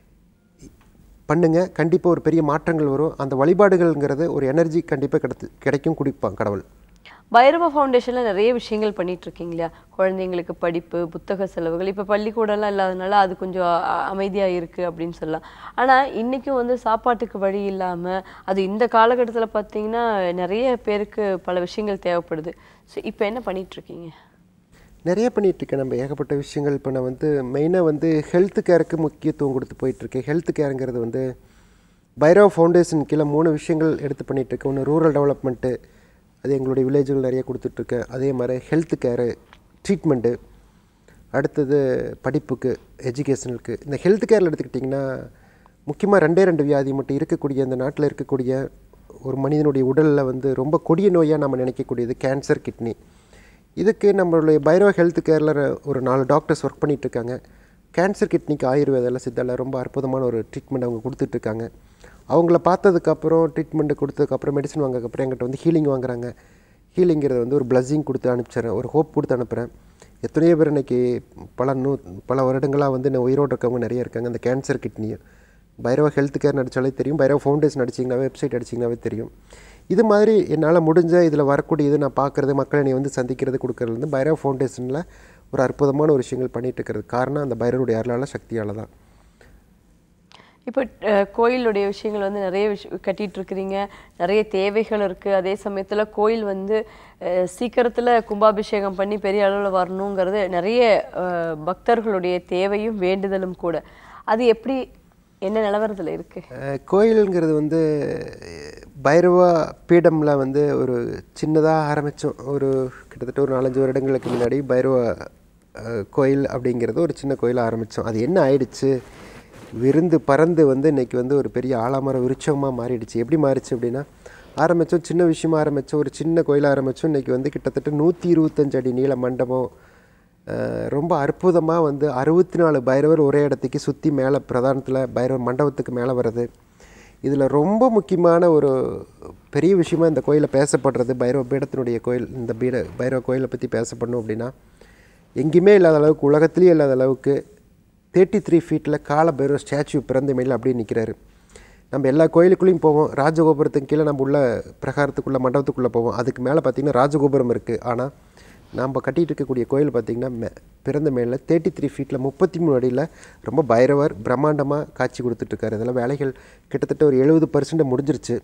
பண்ணுங்க கண்டிப்பாக ஒரு பெரிய மாற்றங்கள் வரும் அந்த வழிபாடுகள்ங்கிறது ஒரு எனர்ஜி கண்டிப்பாக கிடைத்து கிடைக்கும் குடிப்பான் கடவுள் பைரவ ஃபவுண்டேஷன்ல நிறைய விஷயங்கள் பண்ணிட்டு இருக்கீங்க இல்லையா குழந்தைங்களுக்கு படிப்பு புத்தக செலவுகள் இப்போ பள்ளிக்கூடம்லாம் இல்லாதனால அது கொஞ்சம் அ- அமைதியா இருக்கு அப்படின்னு சொல்லலாம் ஆனா இன்னைக்கும் வந்து சாப்பாட்டுக்கு வழி இல்லாம அது இந்த காலகட்டத்துல பார்த்தீங்கன்னா நிறைய பேருக்கு பல விஷயங்கள் தேவைப்படுது ஸோ இப்போ என்ன பண்ணிட்டு இருக்கீங்க நிறைய பண்ணிட்டு இருக்கேன் நம்ம ஏகப்பட்ட விஷயங்கள் இப்போ நான் வந்து மெயினாக வந்து ஹெல்த் கேருக்கு முக்கியத்துவம் கொடுத்து போயிட்டுருக்கேன் ஹெல்த் கேருங்கிறது வந்து பைரவ ஃபவுண்டேஷன் கீழே மூணு விஷயங்கள் எடுத்து பண்ணிட்டு இருக்கேன் ஒன்று ரூரல் டெவலப்மெண்ட்டு அது எங்களுடைய வில்லேஜுகள் நிறைய கொடுத்துட்ருக்கேன் அதே மாதிரி ஹெல்த் கேரு ட்ரீட்மெண்ட்டு அடுத்தது படிப்புக்கு எஜுகேஷனுக்கு இந்த ஹெல்த் கேரில் எடுத்துக்கிட்டிங்கன்னா முக்கியமாக ரெண்டே ரெண்டு வியாதி மட்டும் இருக்கக்கூடிய இந்த நாட்டில் இருக்கக்கூடிய ஒரு மனிதனுடைய உடலில் வந்து ரொம்ப கொடிய நோயாக நம்ம நினைக்கக்கூடியது கேன்சர் கிட்னி இதுக்கு நம்மளுடைய பைரோ ஹெல்த் கேரில் ஒரு நாலு டாக்டர்ஸ் ஒர்க் பண்ணிட்டு இருக்காங்க கேன்சர் கிட்னிக்கு ஆயுர்வேதாவில் சித்தால ரொம்ப அற்புதமான ஒரு ட்ரீட்மெண்ட் அவங்க கொடுத்துட்ருக்காங்க அவங்கள பார்த்ததுக்கப்புறம் ட்ரீட்மெண்ட் கொடுத்ததுக்கப்புறம் மெடிசன் வாங்கக்கப்புறம் என்கிட்ட வந்து ஹீலிங் வாங்குறாங்க ஹீலிங்கிறது வந்து ஒரு பிளஸ்ஸிங் கொடுத்து அனுப்பிச்சிடுறேன் ஒரு ஹோப் கொடுத்து அனுப்புகிறேன் எத்தனையோ பேர் இன்னைக்கு பல நூ பல வருடங்களாக வந்து நான் உயிரோடு இருக்கவங்க நிறைய இருக்காங்க அந்த கேன்சர் கிட்னியை பைரவ ஹெல்த் கேர் நடிச்சாலே தெரியும் பைரவ ஃபவுண்டேஷன் அடிச்சிங்கனாவே வெப்சைட் அடிச்சிங்கனாவே தெரியும் இது மாதிரி என்னால் முடிஞ்ச இதில் வரக்கூடியது நான் பார்க்குறது மக்களை நீ வந்து சந்திக்கிறது கொடுக்கறது வந்து பைரவ ஃபவுண்டேஷனில் ஒரு அற்புதமான ஒரு விஷயங்கள் பண்ணிட்டு இருக்கிறது காரணம் அந்த பைரவருடைய அருளால் சக்தியால் தான் இப்போ அஹ், கோயிலுடைய விஷயங்கள் வந்து நிறைய விஷயம் கட்டிட்டு இருக்கிறீங்க நிறைய தேவைகள் இருக்கு அதே சமயத்துல கோயில் வந்து அஹ், சீக்கிரத்துல கும்பாபிஷேகம் பண்ணி பெரிய அளவுல வரணுங்கிறது நிறைய அஹ், பக்தர்களுடைய தேவையும் வேண்டுதலும் கூட அது எப்படி என்ன நிலவரத்துல இருக்கு அஹ், கோயிலுங்கிறது வந்து அஹ், பைரவா பீடமில் வந்து ஒரு சின்னதாக ஆரம்பித்தோம் ஒரு கிட்டத்தட்ட ஒரு நாலஞ்சு வருடங்களுக்கு முன்னாடி பைரவா அஹ், கோயில் அப்படிங்கிறது ஒரு சின்ன கோயில் ஆரம்பித்தோம் அது என்ன ஆயிடுச்சு விருந்து பறந்து வந்து இன்னைக்கு வந்து ஒரு பெரிய ஆலமர விருட்சமாக மாறிடுச்சு எப்படி மாறிச்சு அப்படின்னா ஆரம்பித்தோம் சின்ன விஷயமா ஆரம்பித்தோம் ஒரு சின்ன கோயில் ஆரம்பித்தோம் இன்னைக்கு வந்து கிட்டத்தட்ட நூற்றி இருபத்தஞ்சு அடி நீள மண்டபம் அஹ் ரொம்ப அற்புதமாக வந்து அறுபத்தி நாலு பைரவர் ஒரே இடத்துக்கு சுற்றி மேலே பிரதானத்தில் பைரவர் மண்டபத்துக்கு மேலே வர்றது இதில் ரொம்ப முக்கியமான ஒரு பெரிய விஷயமா இந்த கோயிலில் பேசப்படுறது பைரவ பீடத்தினுடைய கோயில் இந்த பீட பைரவ கோயிலை பற்றி பேசப்படணும் அப்படின்னா எங்கேயுமே இல்லாத அளவுக்கு உலகத்திலேயே இல்லாத அளவுக்கு தேர்ட்டி த்ரீ ஃபீட்டில் கால பைரவ ஸ்டாச்சு பிறந்த மேல அப்படியே நிற்கிறாரு நம்ம எல்லா கோயிலுக்குள்ளேயும் போவோம் ராஜகோபுரத்துக்கு கீழே நம்ம உள்ள பிரகாரத்துக்குள்ளே மண்டபத்துக்குள்ளே போவோம் அதுக்கு மேலே பார்த்தீங்கன்னா ராஜகோபுரம் இருக்குது ஆனால் நாம் கட்டிட்டு இருக்கக்கூடிய கோயில் பார்த்திங்கன்னா மே பிறந்த மேலே தேர்ட்டி த்ரீ ஃபீட்டில் முப்பத்தி மூணு அடியில் ரொம்ப பைரவர் பிரம்மாண்டமாக காட்சி கொடுத்துட்ருக்காரு இதெல்லாம் வேலைகள் கிட்டத்தட்ட ஒரு எழுபது பர்சன்ட் முடிஞ்சிருச்சு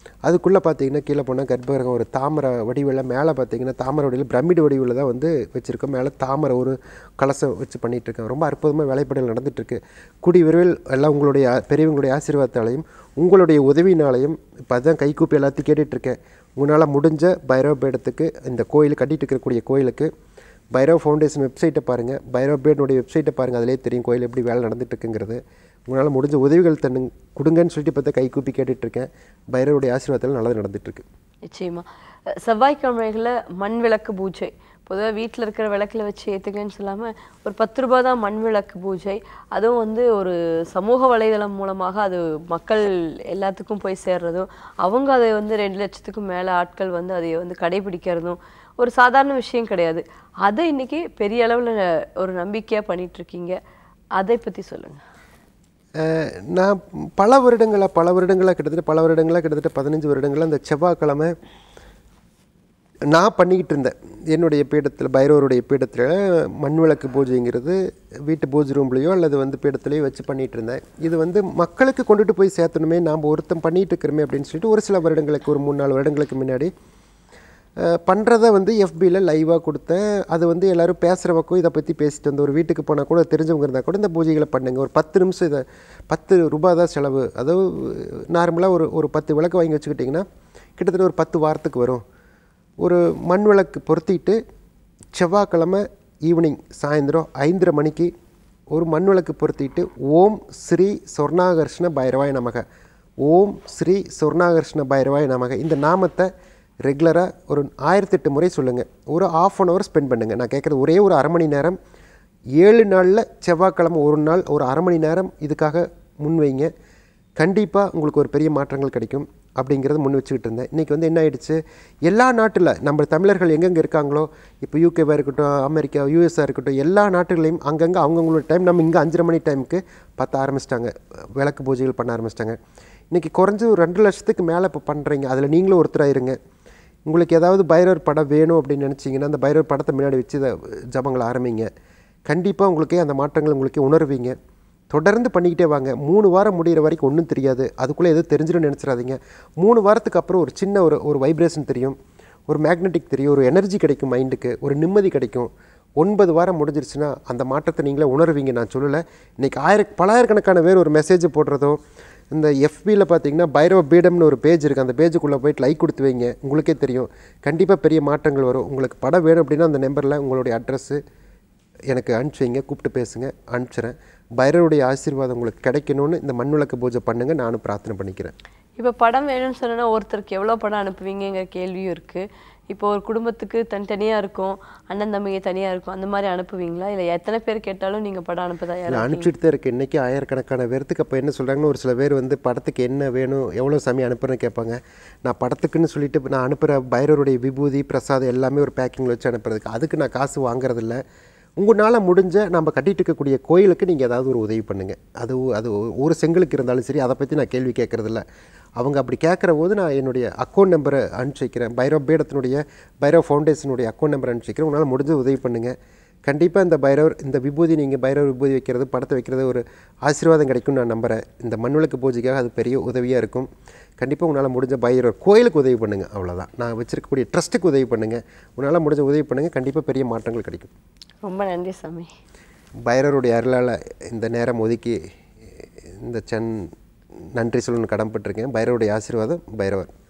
அதுக்குள்ளே பார்த்தீங்கன்னா கீழே போனால் கர்ப்பகிரகம் ஒரு தாமரை வடிவில் மேலே பார்த்தீங்கன்னா தாமரை வடிவில் பிரமிடு வடிவில் தான் வந்து வச்சுருக்கோம் மேலே தாமரை ஒரு கலசம் வச்சு பண்ணிட்டு இருக்கேன் ரொம்ப அற்புதமாக வேலைப்பாடுகள் நடந்துட்டுருக்கு கூடி விரைவில் எல்லாம் உங்களுடைய ஆ- பெரியவங்களுடைய ஆசீர்வாதத்தாலையும் உங்களுடைய உதவினாலையும் இப்போ அதுதான் கைகூப்பி எல்லாத்தையும் கேட்டுட்ருக்கேன் உங்களால் முடிஞ்ச பைரவ பீடத்துக்கு இந்த கோயில் கட்டிட்டு இருக்கக்கூடிய கோயிலுக்கு பைரவ் ஃபவுண்டேஷன் வெப்சைட்டை பாருங்கள் பைரவ் பேடனுடைய வெப்சைட்டை பாருங்கள் அதிலே தெரியும் கோயில் எப்படி வேலை நடந்துட்டு இருக்குங்கிறது உங்களால் முடிஞ்ச உதவிகள் தன்னு கொடுங்கன்னு சொல்லிட்டு பார்த்தா கை கூப்பி கேட்டுட்ருக்கேன் பைரவருடைய ஆசீர்வாதத்தில் நல்லது நடந்துட்டுருக்கு நிச்சயமா அஹ் செவ்வாய்க்கிழமைகளில் மண் விளக்கு பூஜை பொதுவாக வீட்டில் இருக்கிற விளக்குல வச்சு ஏற்றுக்கன்னு சொல்லாமல் ஒரு பத்து ரூபாய் தான் மண் விளக்கு பூஜை அதுவும் வந்து ஒரு சமூக வலைதளம் மூலமாக அது மக்கள் எல்லாத்துக்கும் போய் சேர்றதும் அவங்க அதை வந்து ரெண்டு லட்சத்துக்கும் மேலே ஆட்கள் வந்து அதை வந்து கடைபிடிக்கிறதும் ஒரு சாதாரண விஷயம் கிடையாது அதை இன்னைக்கு பெரிய அளவில் ஒரு நம்பிக்கையாக பண்ணிட்டு இருக்கீங்க அதை பற்றி சொல்லுங்கள் அஹ் நான் பல வருடங்களாக பல வருடங்களாக கிட்டத்தட்ட பல வருடங்களாக கிட்டத்தட்ட பதினஞ்சு வருடங்களாக அந்த செவ்வாய்க்கிழமை நான் பண்ணிக்கிட்டு இருந்தேன் என்னுடைய பீடத்தில் பைரவருடைய பீடத்தில் மண் விளக்கு பூஜைங்கிறது வீட்டு பூஜை ரூம்லேயோ அல்லது வந்து பீடத்துலையோ வச்சு பண்ணிகிட்டு இருந்தேன் இது வந்து மக்களுக்கு கொண்டுட்டு போய் சேர்த்தணுமே நாம் ஒருத்தன் பண்ணிகிட்டு இருக்கிறோமே அப்படின்னு சொல்லிட்டு ஒரு சில வருடங்களுக்கு ஒரு மூணு நாலு வருடங்களுக்கு முன்னாடி பண்ணுறத வந்து எஃபியில் லைவாக கொடுத்தேன் அது வந்து எல்லோரும் பேசுகிற பக்கம் இதை பற்றி பேசிட்டு வந்து ஒரு வீட்டுக்கு போனால் கூட தெரிஞ்சவங்க இருந்தால் கூட இந்த பூஜைகளை பண்ணுங்க ஒரு பத்து நிமிஷம் இதை பத்து ரூபாய் தான் செலவு அதாவது நார்மலாக ஒரு ஒரு பத்து விளக்கு வாங்கி வச்சுக்கிட்டிங்கன்னா கிட்டத்தட்ட ஒரு பத்து வாரத்துக்கு வரும் ஒரு மண் விளக்கு பொருத்திட்டு செவ்வாய்க்கிழமை ஈவினிங் சாயந்தரம் ஐந்தரை மணிக்கு ஒரு மண் விளக்கு பொருத்திட்டு ஓம் ஸ்ரீ சொர்ணாகர்ஷ்ண பைரவாய நமக ஓம் ஸ்ரீ சொர்ணாகர்ஷ்ண பைரவாய நமக இந்த நாமத்தை ரெகுலராக ஒரு ஆயிரத்தெட்டு முறை சொல்லுங்கள் ஒரு ஆஃப் அன் ஹவர் ஸ்பெண்ட் பண்ணுங்கள் நான் கேட்குறது ஒரே ஒரு அரை மணி நேரம் ஏழு நாளில் செவ்வாய்க்கிழமை ஒரு நாள் ஒரு அரை மணி நேரம் இதுக்காக முன் வைங்க கண்டிப்பாக உங்களுக்கு ஒரு பெரிய மாற்றங்கள் கிடைக்கும் அப்படிங்கிறத முன் வச்சுக்கிட்டு இருந்தேன் இன்றைக்கி வந்து என்ன ஆயிடுச்சு எல்லா நாட்டில் நம்ம தமிழர்கள் எங்கெங்கே இருக்காங்களோ இப்போ யூகேவாக இருக்கட்டும் அமெரிக்கா யூஎஸ்ஆ இருக்கட்டும் எல்லா நாட்டுகளையும் அங்கங்கே அவங்கவுங்களோட டைம் நம்ம இங்கே அஞ்சரை மணி டைமுக்கு பத்த ஆரம்பிச்சிட்டாங்க விளக்கு பூஜைகள் பண்ண ஆரம்பிச்சிட்டாங்க இன்றைக்கி குறைஞ்சு ஒரு ரெண்டு லட்சத்துக்கு மேலே இப்போ பண்ணுறீங்க அதில் நீங்களும் ஒருத்தராக இருங்க உங்களுக்கு ஏதாவது பைரவர் படம் வேணும் அப்படின்னு நினச்சிங்கன்னா அந்த பைரவர் படத்தை முன்னாடி வச்சு இதை ஜபங்களை ஆரம்பிங்க கண்டிப்பாக உங்களுக்கே அந்த மாற்றங்கள் உங்களுக்கே உணர்வீங்க தொடர்ந்து பண்ணிக்கிட்டே வாங்க மூணு வாரம் முடிகிற வரைக்கும் ஒன்றும் தெரியாது அதுக்குள்ளே எதுவும் தெரிஞ்சிடும் நினச்சிடாதீங்க மூணு வாரத்துக்கு அப்புறம் ஒரு சின்ன ஒரு ஒரு வைப்ரேஷன் தெரியும் ஒரு மேக்னெட்டிக் தெரியும் ஒரு எனர்ஜி கிடைக்கும் மைண்டுக்கு ஒரு நிம்மதி கிடைக்கும் ஒன்பது வாரம் முடிஞ்சிருச்சுன்னா அந்த மாற்றத்தை நீங்களே உணர்வீங்க நான் சொல்லலை இன்றைக்கி ஆயிர பலாயிரக்கணக்கான பேர் ஒரு மெசேஜ் போடுறதோ இந்த எஃபியில் பார்த்தீங்கன்னா பைரவ பீடம்னு ஒரு பேஜ் இருக்குது அந்த பேஜுக்குள்ளே போயிட்டு லைக் கொடுத்து வைங்க உங்களுக்கே தெரியும் கண்டிப்பாக பெரிய மாற்றங்கள் வரும் உங்களுக்கு படம் வேணும் அப்படின்னா அந்த நம்பரில் உங்களுடைய அட்ரஸ்ஸு எனக்கு அனுப்பிச்சி வைங்க கூப்பிட்டு பேசுங்க அனுப்பிச்சிறேன் பைரவருடைய ஆசீர்வாதம் உங்களுக்கு கிடைக்கணும்னு இந்த மண் விளக்கு பூஜை பண்ணுங்க நானும் பிரார்த்தனை பண்ணிக்கிறேன் இப்போ படம் வேணும்னு சொன்னா ஒருத்தருக்கு எவ்வளோ படம் அனுப்புவீங்கங்கிற கேள்வியும் இருக்கு இப்போ ஒரு குடும்பத்துக்கு தனித்தனியா இருக்கும் அண்ணன் தம்பிங்க தனியா இருக்கும் அந்த மாதிரி அனுப்புவீங்களா இல்லை எத்தனை பேர் கேட்டாலும் நீங்க படம் அனுப்பதா இல்லை யாரும் அனுப்பிச்சிட்டு தான் இருக்கு இன்றைக்கி ஆயிரக்கணக்கான பேர்த்துக்கு அப்போ என்ன சொல்கிறாங்கன்னு ஒரு சில பேர் வந்து படத்துக்கு என்ன வேணும் எவ்வளோ சாமி அனுப்புறேன்னு கேட்பாங்க நான் படத்துக்குன்னு சொல்லிட்டு நான் அனுப்புகிற பைரவருடைய விபூதி பிரசாதம் எல்லாமே ஒரு பேக்கிங்கில் வச்சு அனுப்புறதுக்கு அதுக்கு நான் காசு வாங்குறதில்ல உங்களால் முடிஞ்ச நம்ம கட்டிட்டு இருக்கக்கூடிய கோயிலுக்கு நீங்கள் ஏதாவது ஒரு உதவி பண்ணுங்கள் அது ஒ- அது ஒ- ஒரு செங்கலுக்கு இருந்தாலும் சரி அதை பற்றி நான் கேள்வி கேட்குறதில்ல அவங்க அப்படி கேட்குற போது நான் என்னுடைய அக்கௌண்ட் நம்பரை அனுப்பிச்சி வைக்கிறேன் பைரவ் பீடத்தினுடைய பைரவ் ஃபவுண்டேஷனுடைய அக்கௌண்ட் நம்பர் அனுப்பிச்சி வைக்கிறேன் உங்களால் முடிஞ்ச உதவி பண்ணுங்கள் கண்டிப்பாக இந்த பைரவர் இந்த விபூதி நீங்கள் பைரவர் விபூதி வைக்கிறது படத்தை வைக்கிறது ஒரு ஆசீர்வாதம் கிடைக்கும் நான் நம்புகிறேன் இந்த மண்விளக்கு பூஜைக்காக அது பெரிய உதவியாக இருக்கும் கண்டிப்பாக உன்னால் முடிஞ்ச பைரவர் கோயிலுக்கு உதவி பண்ணுங்கள் அவ்வளோதான் நான் வச்சிருக்கக்கூடிய ட்ரஸ்ட்டுக்கு உதவி பண்ணுங்கள் உன்னால் முடிஞ்ச உதவி பண்ணுங்கள் கண்டிப்பாக பெரிய மாற்றங்கள் கிடைக்கும் ரொம்ப நன்றி சாமி பைரவருடைய அருளால் இந்த நேரம் ஒதுக்கி இந்த சென் நன்றி சொல்லணும்னு கடமைப்பட்டிருக்கேன் பைரவருடைய ஆசீர்வாதம் பைரவர்